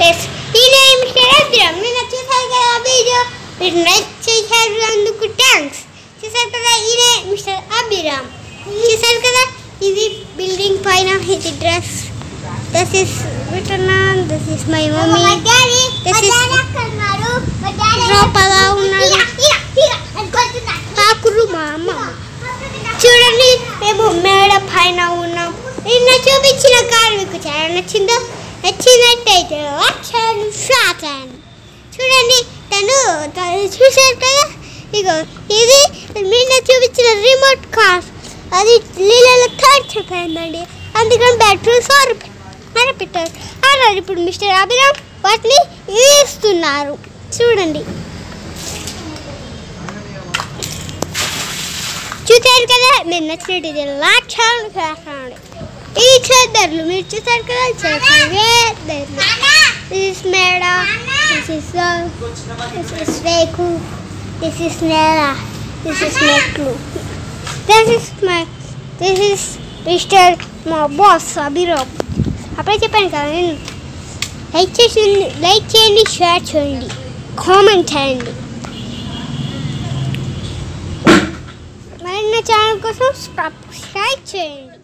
yes ఈయన mister Abhiram నేను చూసారు కదా వీడియో మీరు లైక్ చేశారు అందుకు థ్యాంక్స్ చూసారు కదా ఈయన మిస్టర్ అభిరామ్ చూసారు కదా ఇది బిల్డింగ్ పైన ఇది dress this is return on this is my mummy this is లోపల ఉన్నాడు కాకురు మా అమ్మ చూడండి మేము మేడ పైన ఉన్నాం నిన్న చూపించిన కారు మీకు చాలా నచ్చిందో నచ్చినట్టయితే లక్షలు శాతం చూడండి తను తను చూశారు కదా ఇగో ఇది నిన్న చూపించిన రిమోట్ కార్ అది నీళ్ళలో తాడిచిపోయిందండి అందుకని బ్యాటరీ సారు పెట్టారు అన్నారు ఇప్పుడు మిస్టర్ అభిరామ్ వాటిని వేస్తున్నారు చూడండి చూసారు కదా మీరు నచ్చినట్టు లక్షలు చేస్తాను ఈ చెద్దర్లు మీరు చూసారు కదా చెద్దర్లు దిస్ మేడ దిస్ ఇస్ దిస్ ఇస్ రేకు దిస్ ఇస్ నేల దిస్ ఇస్ మెట్లు this is my this is mister మా బాస్ అభిరామ్ అప్పుడే చెప్పాను కదా నేను లైక్ చేసి లైక్ చేయండి షేర్ చేయండి కామెంట్ చేయండి మరిన్న ఛానల్ కోసం సబ్స్క్రైబ్ చేయండి